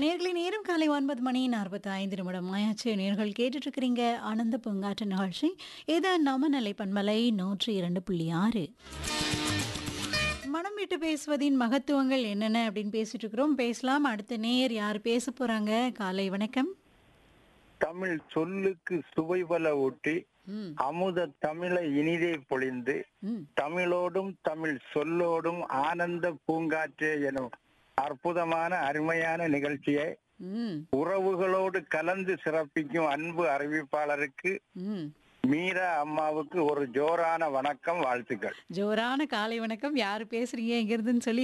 நேர்களை நேரம் காலை ஒன்பது மணி நாற்பத்தி ஐந்து நிமிடம் ஆயாச்சு நேர்கள் கேட்டுட்டு இருக்கிறீங்க ஆனந்த பூங்காற்று நிகழ்ச்சி இது நம்ம நிலை பண்பலை நூற்றி இரண்டு புள்ளி ஆறு மனம் விட்டு பேசுவதின் மகத்துவங்கள் என்னென்ன அப்படின்னு பேசிட்டு இருக்கிறோம் பேசலாம் அடுத்த நேர் யார் பேச போறாங்க காலை வணக்கம் தமிழ் சொல்லுக்கு சுவைபல ஊட்டி ம் அமுத தமிழை இனிதே பொழிந்து ம் தமிழோடும் தமிழ் சொல்லோடும் ஆனந்த பூங்காற்றே எனும் அற்புதமான அருமையான நிகழ்ச்சியை ம் உறவுகளோடு கலந்து சிறப்பிக்கும் அன்பு அறிவிப்பாளருக்கு ம் மீரா அம்மாவுக்கு ஒரு ஜோரான வணக்கம் வாழ்த்துக்கள் ஜோரான காலை வணக்கம் யார் பேசுறீங்க எங்கிருந்துன்னு சொல்லி